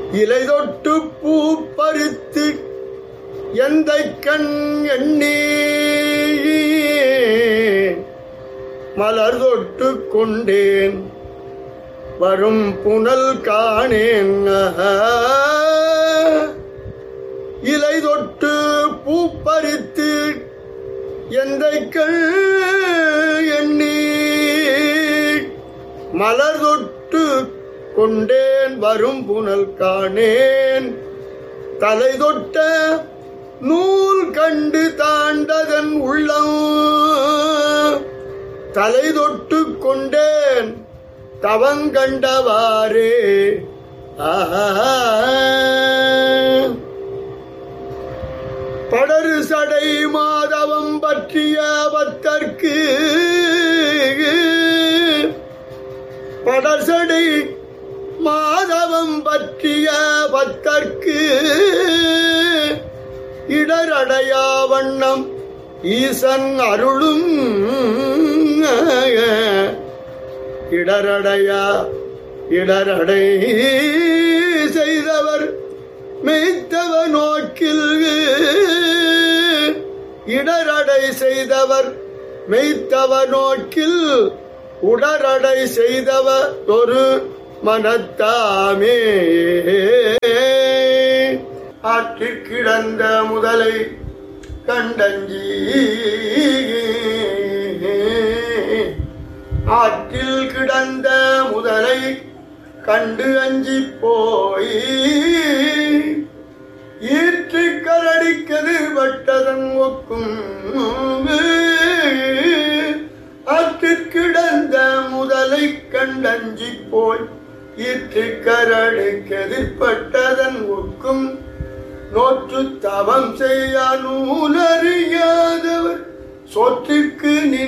இலை தொட்டு பூ பறித்து எந்த கண் எண்ணி மலர் தொட்டு கொண்டேன் வரும் புனல் காணேன் ஆஹா. இலை தொட்டு பூ பறித்து எந்த எண்ணி மலர் தொட்டு கொண்டேன் வரும் புனல் காணேன் தலை தொட்ட நூல் கண்டு தாண்டதன் உள்ளம் தலை தொட்டு கொண்டேன் தவங்கண்டவாறே ஆஹா படரு சடை மாதவம் பற்றிய பத்தற்கு படர்சடை மாதவம் பற்றிய பத்தற்கு இடரடையா வண்ணம் ஈசன் அருளும் இடரடையா இடரடை செய்தவர் மெய்த்தவ நோக்கில் இடரடை செய்தவர் மெய்த்தவ நோக்கில் உடரடை செய்தவர் ஒரு மனத்தாமே ஆற்றிற் கிடந்த முதலை கண்டஞ்சி ஆற்றில் கிடந்த முதலை கண்டு அஞ்சி போய் ஈற்று கரடிக்கது பட்டதன் ஒக்கும் ஆற்றிற் கிடந்த முதலை கண்டஞ்சி போய் ஈற்று கரடிக்கெதிர்பட்டதன் ஒக்கும் நோற்று தவம் செய்ய நூலறியாதவர் சொற்றுக்கு நின்